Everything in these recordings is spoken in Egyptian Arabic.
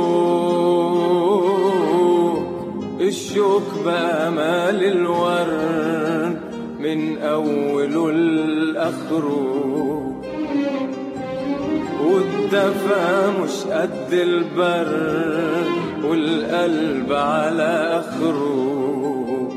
الشوق الشوق بأمال الورد من أوله لآخره والدفا مش قد البرد والقلب على آخره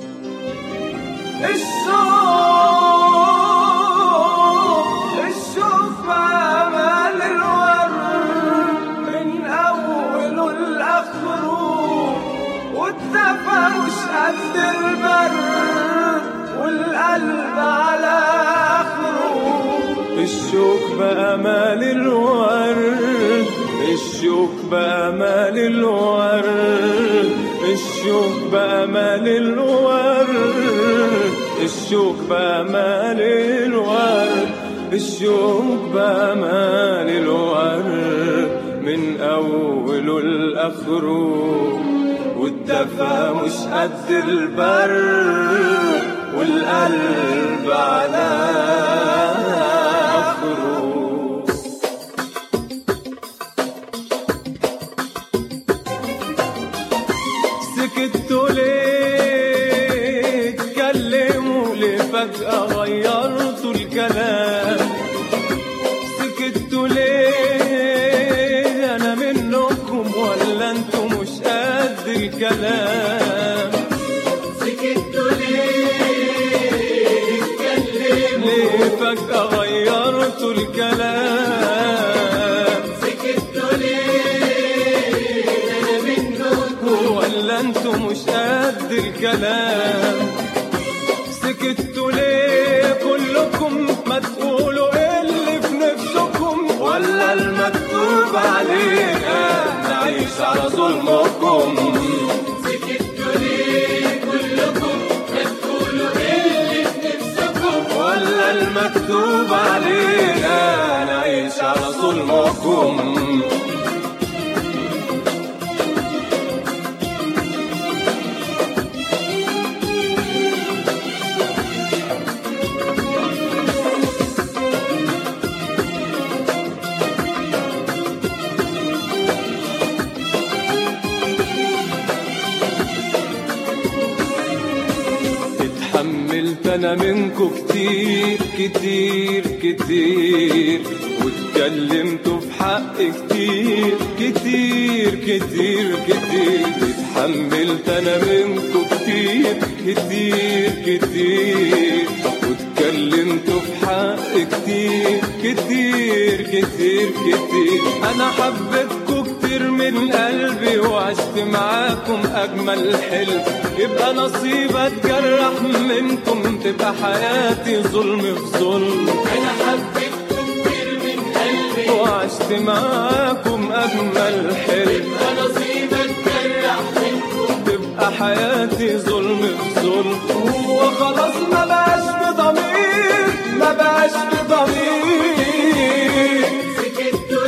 الشوق الشوق بأمال الورد من أوله لآخره والدفا مش قد البرد والقلب على آخره الشوق بأمال الورد الشوق بأمال الورد الشوق بأمال الورد الشوق بأمال الورد الشوق بأمال الورد من أوله لآخره والدفا مش قد البرد والقلب على آخره سكتوا ليه اتكلموا ليه فجأة غيرتوا الكلام سكتوا ليه أنا منكم ولا انتوا مش قد الكلام سكتوا ليه اتكلموا ليه فجأة غيرتوا الكلام سكتوا ليه انا منكم ولا انتوا مش قد الكلام سكتوا ليه كلكم ما تقولوا إيه اللي في نفسكم ولا المكتوب علينا نعيش على ظلمكم سكتوا ليه كلكم ما تقولوا ايه اللي في نفسكم ولا المكتوب علينا نعيش على ظلمكم اتحملت انا منكو كتير كتير كتير واتكلمتوا في حق كتير كتير كتير كتير اتحملت انا منكو كتير كتير كتير واتكلمتوا في حق كتير كتير كتير كتير انا حبيتكوا كتير من قلبي وعشت معاكم اجمل حلم يبقى نصيب اتجرح منكم تبقى حياتي ظلم في ظلم انا حبيتكم كتير من قلبي وعشت معاكم اجمل حلم انا نصيب اتجرح منكم تبقى حياتي ظلم في ظلم وخلاص ما بقاش في ضمير ما بقاش في ضمير سكتوا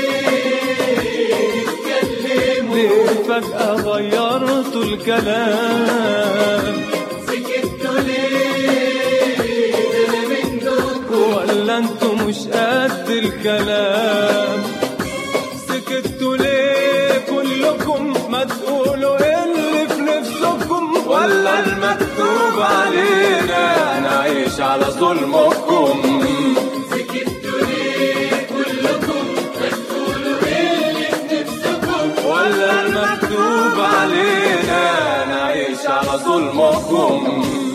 ليه اتكلموا ليه فجأة غيرتوا الكلام سكتوا ليه انا منكم ولا انتوا مش قد الكلام سكتوا ليه كلكم ما تقولوا إيه اللي في نفسكم ولا المكتوب علينا نعيش على ظلمكم سكتوا ليه كلكم ما تقولوا ايه اللي في نفسكم ولا المكتوب علينا نعيش على ظلمكم